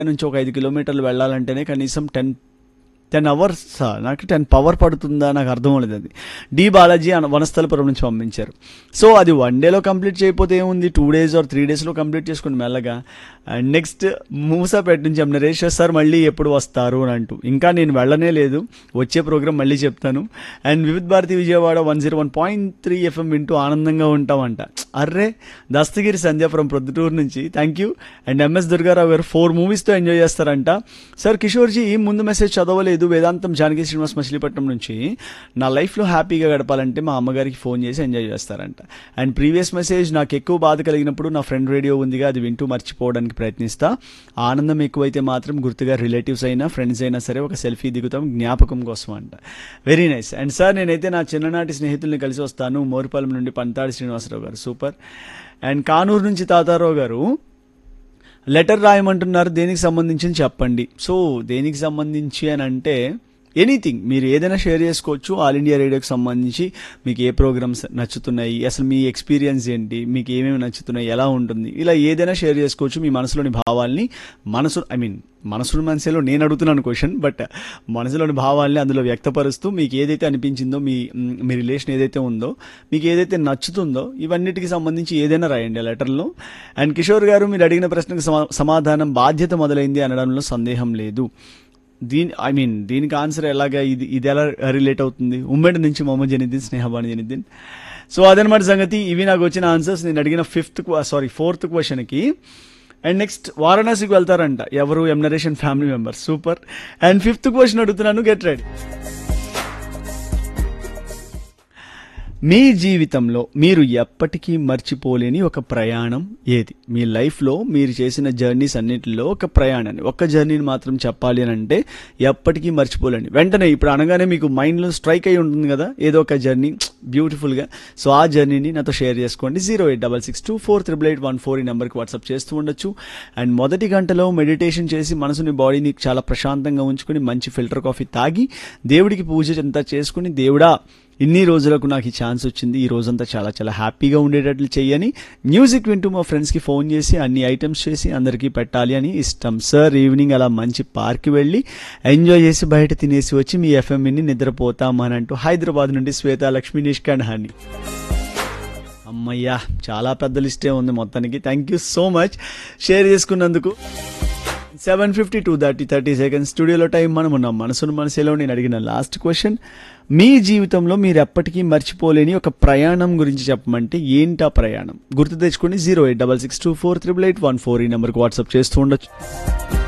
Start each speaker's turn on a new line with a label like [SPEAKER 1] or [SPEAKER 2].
[SPEAKER 1] నుంచి ఒక ఐదు కిలోమీటర్లు వెళ్ళాలంటేనే కనీసం టెన్ టెన్ అవర్స్ నాకు టెన్ పవర్ పడుతుందా నాకు అర్థం లేదు అది డి బాలాజీ అన- వనస్థలపురం నుంచి పంపించారు సో అది వన్ డేలో కంప్లీట్ చేయకపోతే ఏముంది టూ డేస్ ఆర్ త్రీ డేస్లో కంప్లీట్ చేసుకుని మెల్లగా అండ్ నెక్స్ట్ మూసాపేట నుంచి ఏమన్నా నరేష్ సార్ మళ్ళీ ఎప్పుడు వస్తారు అని అంటూ ఇంకా నేను వెళ్ళనే లేదు వచ్చే ప్రోగ్రామ్ మళ్ళీ చెప్తాను and Vividh Bharati Vijayawada one zero one point three FM వింటూ ఆనందంగా ఉంటామంట అర్రే దస్తగిరి సంధ్య ఫ్రమ్ ప్రొద్దుటూరు నుంచి thank you and M S Durgarao గారు ఫోర్ మూవీస్తో ఎంజాయ్ చేస్తారంట సార్ కిషోర్జీ ముందు మెసేజ్ చదవలేదు వేదాంతం జానకి శ్రీనివాస్ మచిలీపట్నం నుంచి నా లైఫ్లో హ్యాపీగా గడపాలంటే మా అమ్మగారికి ఫోన్ చేసి ఎంజాయ్ చేస్తారంట అండ్ ప్రీవియస్ మెసేజ్ నాకు ఎక్కువ బాధ కలిగినప్పుడు నా ఫ్రెండ్ రేడియో ఉందిగా అది వింటూ మర్చిపోవడానికి ప్రయత్నిస్తా ఆనందం ఎక్కువైతే మాత్రం గుర్తుగా రిలేటివ్స్ అయినా ఫ్రెండ్స్ అయినా సరే ఒక సెల్ఫీ దిగుతాం జ్ఞాపకం కోసం అంట వెరీ నైస్ అండ్ సార్ నేనైతే నా చిన్ననాటి స్నేహితుల్ని కలిసి వస్తాను మోరుపాలెం నుండి పంతాడి శ్రీనివాసరావు గారు సూపర్ అండ్ కానూరు నుంచి తాతారావు గారు లెటర్ రాయమంటున్నారు దేనికి సంబంధించి అని చెప్పండి సో దేనికి సంబంధించి అని అంటే ఎనీథింగ్ మీరు ఏదైనా షేర్ చేసుకోవచ్చు ఆల్ ఇండియా రేడియోకి సంబంధించి మీకు ఏ ప్రోగ్రామ్స్ నచ్చుతున్నాయి అసలు మీ ఎక్స్పీరియన్స్ ఏంటి మీకు ఏమేమి నచ్చుతున్నాయి ఎలా ఉంటుంది ఇలా ఏదైనా షేర్ చేసుకోవచ్చు మీ మనసులోని భావాల్ని మనసు ఐ మీన్ మనసులో మనసులో నేను అడుగుతున్నాను క్వశ్చన్ బట్ మనసులోని భావాల్ని అందులో వ్యక్తపరుస్తూ మీకు ఏదైతే అనిపించిందో మీ మ్, మీ రిలేషన్ ఏదైతే ఉందో మీకు ఏదైతే నచ్చుతుందో ఇవన్నిటికి సంబంధించి ఏదైనా రాయండి ఆ లెటర్లో అండ్ కిషోర్ గారు మీరు అడిగిన ప్రశ్నకు సమా- సమాధానం బాధ్యత మొదలైంది అనడంలో సందేహం లేదు దీని ఐ మీన్ దీనికి ఆన్సర్ ఎలాగా ఇది ఇది ఎలా రిలేట్ అవుతుంది ఉమ్మడి నుంచి మొహమ్మద్ జనిద్దీన్ స్నేహబాని జనిద్దీన్ సో అదనమాట సంగతి ఇవి నాకు వచ్చిన ఆన్సర్స్ నేను అడిగిన ఫిఫ్త్ సారీ ఫోర్త్ క్వశ్చన్కి అండ్ నెక్స్ట్ వారణాసికి వెళ్తారంట ఎవరు ఎం నరేషన్ family member super and fifth question అడుగుతున్నాను గెట్ రెడీ మీ జీవితంలో మీరు ఎప్పటికీ మర్చిపోలేని ఒక ప్రయాణం ఏది మీ లైఫ్లో మీరు చేసిన జర్నీస్ అన్నిటిలో ఒక ప్రయాణాన్ని ఒక్క జర్నీని మాత్రం చెప్పాలి అని అంటే ఎప్పటికీ మర్చిపోలేండి వెంటనే ఇప్పుడు అనగానే మీకు మైండ్లో స్ట్రైక్ అయి ఉంటుంది కదా ఏదో ఒక జర్నీ బ్యూటిఫుల్గా సో ఆ జర్నీని నాతో షేర్ చేసుకోండి zero eight double six two four triple eight one four ఈ నెంబర్కి వాట్సాప్ చేస్తూ ఉండొచ్చు అండ్ మొదటి గంటలో మెడిటేషన్ చేసి మనసుని బాడీని చాలా ప్రశాంతంగా ఉంచుకుని మంచి ఫిల్టర్ కాఫీ తాగి దేవుడికి పూజ అంతా చేసుకుని దేవుడా ఇన్ని రోజులకు నాకు ఈ ఛాన్స్ వచ్చింది ఈ రోజంతా చాలా చాలా హ్యాపీగా ఉండేటట్లు చెయ్యని మ్యూజిక్ వింటూ మా ఫ్రెండ్స్కి ఫోన్ చేసి అన్ని ఐటమ్స్ చేసి అందరికీ పెట్టాలి అని ఇష్టం సార్ ఈవినింగ్ అలా మంచి పార్క్కి వెళ్ళి ఎంజాయ్ చేసి బయట తినేసి వచ్చి మీ ఎఫ్ఎంని నిద్రపోతామని అంటూ హైదరాబాద్ నుండి శ్వేత లక్ష్మీ నిష్కాండ్ హని అమ్మయ్యా చాలా పెద్ద లిస్టే ఉంది మొత్తానికి thank you so much share చేసుకున్నందుకు seven fifty two thirty thirty seconds స్టూడియోలో టైం మనం ఉన్నాం మనసును మనసులో నేను అడిగిన లాస్ట్ క్వశ్చన్ మీ జీవితంలో మీరు ఎప్పటికీ మర్చిపోలేని ఒక ప్రయాణం గురించి చెప్పమంటే ఏంటి ఆ ప్రయాణం గుర్తు తెచ్చుకొని zero eight double six two four triple eight one four ఈ నెంబర్కి వాట్సాప్ చేస్తూ ఉండొచ్చు